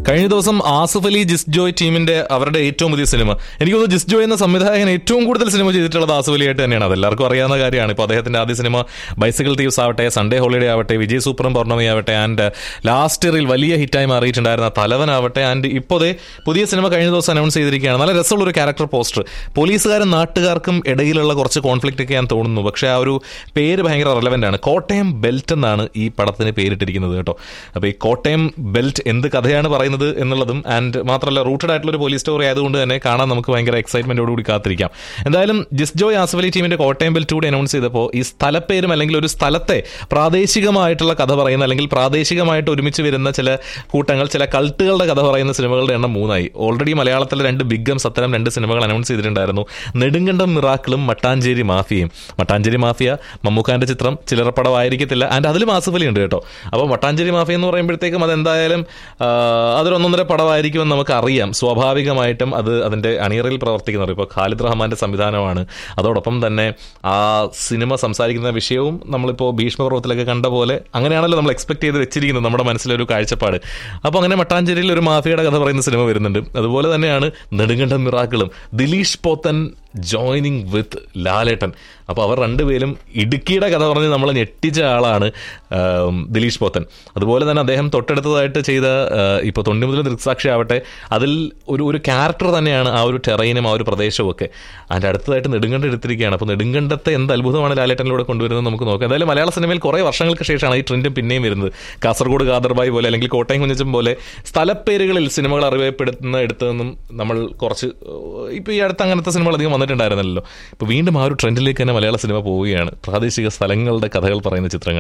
കഴിഞ്ഞ ദിവസം ആസിഫ് അലി ജിസ് ജോയ് ടീമിന്റെ അവരുടെ ഏറ്റവും പുതിയ സിനിമ എനിക്ക് തോന്നുന്നു ജിസ് ജോയ് എന്ന സംവിധായകൻ ഏറ്റവും കൂടുതൽ സിനിമ ചെയ്തിട്ടുള്ളത് ആസിഫ് അലി ആയിട്ട് തന്നെയാണ് അതെല്ലാവർക്കും അറിയാവുന്ന കാര്യമാണ് ഇപ്പോൾ അദ്ദേഹത്തിന്റെ ആദ്യ സിനിമ ബൈസിക്കിൾ തീവ്സ് ആവട്ടെ സൺഡേ ഹോളിഡേ ആവട്ടെ വിജയ് സൂപ്പറും പൗർണമി ആവട്ടെ ആൻഡ് ലാസ്റ്റ് ഇയറിൽ വലിയ ഹിറ്റായി മാറിയിട്ടുണ്ടായിരുന്ന തലവനാവട്ടെ ആൻഡ് ഇപ്പോൾ ദേ പുതിയ സിനിമ കഴിഞ്ഞ ദിവസം അനൗൺസ് ചെയ്തിരിക്കുകയാണ് നല്ല രസമുള്ള ഒരു ക്യാരക്ടർ പോസ്റ്റർ പോലീസുകാരും നാട്ടുകാർക്കും ഇടയിലുള്ള കുറച്ച് കോൺഫ്ലിക്റ്റ് ഒക്കെ ഞാൻ തോന്നുന്നു പക്ഷേ ആ ഒരു പേര് ഭയങ്കര റെലവെന്റ് ആണ് കോട്ടയം ബെൽറ്റ് എന്നാണ് ഈ പടത്തിന് പേരിട്ടിരിക്കുന്നത് കേട്ടോ അപ്പോൾ ഈ കോട്ടയം ബെൽറ്റ് എന്ത് കഥയാണ് പറയുന്നത് എന്നുള്ളതും ആൻഡ് മാത്രമല്ല റൂട്ടഡ് ആയിട്ടുള്ള ഒരു പോലീസ് സ്റ്റോറി ആയതുകൊണ്ട് തന്നെ കാണാൻ നമുക്ക് ഭയങ്കര എക്സൈറ്റ്മെന്റോട് കൂടി കാത്തിരിക്കാം എന്തായാലും ജിസ് ജോയ് ആസഫലി ടീമിന്റെ കോട്ടയം ബെൽറ്റ് കൂടി അനൗൺസ് ചെയ്തപ്പോൾ ഈ സ്ഥലപ്പേരും അല്ലെങ്കിൽ ഒരു സ്ഥലത്തെ പ്രാദേശികമായിട്ടുള്ള കഥ പറയുന്ന അല്ലെങ്കിൽ പ്രാദേശികമായിട്ട് ഒരുമിച്ച് വരുന്ന ചില കൂട്ടങ്ങൾ ചില കൾട്ടുകളുടെ കഥ പറയുന്ന സിനിമകളുടെ എണ്ണം മൂന്നായി ഓൾറെഡി മലയാളത്തിലെ രണ്ട് ബിഗ്ഗംസ് അത്തരം രണ്ട് സിനിമകൾ അനൗൺസ് ചെയ്തിട്ടുണ്ടായിരുന്നു നെടുങ്കണ്ടം മിറാക്കിളും മട്ടാഞ്ചേരി മാഫിയയും മട്ടാഞ്ചേരി മാഫിയ മമ്മൂക്കാന്റെ ചിത്രം ചില്ലറപ്പടമായിരിക്കത്തില്ല ആൻഡ് അതിലും ആസിഫ് അലി ഉണ്ട് കേട്ടോ അപ്പോൾ മട്ടാഞ്ചേരി മാഫിയ എന്ന് പറയുമ്പോഴത്തേക്കും അതെന്തായാലും ആ, അതൊരു ഒന്നൊന്നര പടമായിരിക്കുമെന്ന് നമുക്ക് അറിയാം സ്വാഭാവികമായിട്ടും അത് അതിന്റെ അണിയറയിൽ പ്രവർത്തിക്കുന്നത് ഇപ്പോൾ ഖാലിദ് റഹ്മാന്റെ സംവിധാനമാണ് അതോടൊപ്പം തന്നെ ആ സിനിമ സംസാരിക്കുന്ന വിഷയവും നമ്മളിപ്പോൾ ഭീഷ്മപർവത്തിലൊക്കെ കണ്ട പോലെ അങ്ങനെയാണല്ലോ നമ്മൾ എക്സ്പെക്ട് ചെയ്ത് വെച്ചിരിക്കുന്നത് നമ്മുടെ മനസ്സിലൊരു കാഴ്ചപ്പാട് അപ്പോൾ അങ്ങനെ മട്ടാഞ്ചേരിയിൽ ഒരു മാഫിയയുടെ കഥ പറയുന്ന സിനിമ വരുന്നുണ്ട് അതുപോലെ തന്നെയാണ് നെടുങ്കണ്ടം മിറാക്കിളും ദിലീഷ് പോത്തൻ ജോയിനിങ് വിത്ത് ലാലേട്ടൻ അപ്പോൾ അവർ രണ്ടുപേരും ഇടുക്കിയുടെ കഥ പറഞ്ഞ് നമ്മളെ ഞെട്ടിച്ച ആളാണ് ആം, ദിലീഷ് പോത്തൻ അതുപോലെ തന്നെ അദ്ദേഹം തൊട്ടടുത്തതായിട്ട് ചെയ്ത ഇപ്പോൾ തൊണ്ടി മുതൽ ദൃക്സാക്ഷി ആവട്ടെ അതിൽ ഒരു ഒരു ക്യാരക്ടർ തന്നെയാണ് ആ ഒരു ടെറൈനും ആ ഒരു പ്രദേശവും ഒക്കെ അതിൻ്റെ അടുത്തതായിട്ട് നെടുങ്കണ്ടം എടുത്തിരിക്കുകയാണ് അപ്പോൾ നെടുങ്കണ്ടത്തെ എന്ത് അത്ഭുതമാണ് ലാലേട്ടനിലൂടെ കൊണ്ടുവരുന്നത് നമുക്ക് നോക്കാം എന്തായാലും മലയാള സിനിമയിൽ കുറേ വർഷങ്ങൾക്ക് ശേഷമാണ് ഈ ട്രെൻഡും പിന്നെയും വരുന്നത് കാസർഗോഡ് കാദർബായി പോലെ അല്ലെങ്കിൽ കോട്ടയം കുഞ്ഞച്ചൻ പോലെ സ്ഥലപ്പേരുകളിൽ സിനിമകൾ അറിയപ്പെടുന്ന എടുത്തതെന്നും നമ്മൾ കുറച്ച് ഇപ്പോൾ ഈ അടുത്ത് അങ്ങനത്തെ സിനിമകൾ അധികം വന്നിട്ടുണ്ടായിരുന്നല്ലോ ഇപ്പോൾ വീണ്ടും ആ ഒരു ട്രെൻഡിലേക്ക് തന്നെ മലയാള സിനിമ പോവുകയാണ് പ്രാദേശിക സ്ഥലങ്ങളുടെ കഥകൾ പറയുന്ന ചിത്രങ്ങൾ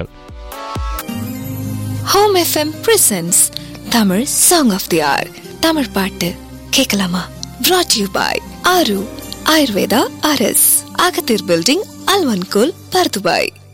home FM presents Tamil song of the hour Tamil பாட்டு கேட்கலாமா brought யூ பாய் ஆரு ஆயுர்வேதா அரஸ் அகத்தீர் பில்டிங் அல்வன்கோல் பர்துபாய்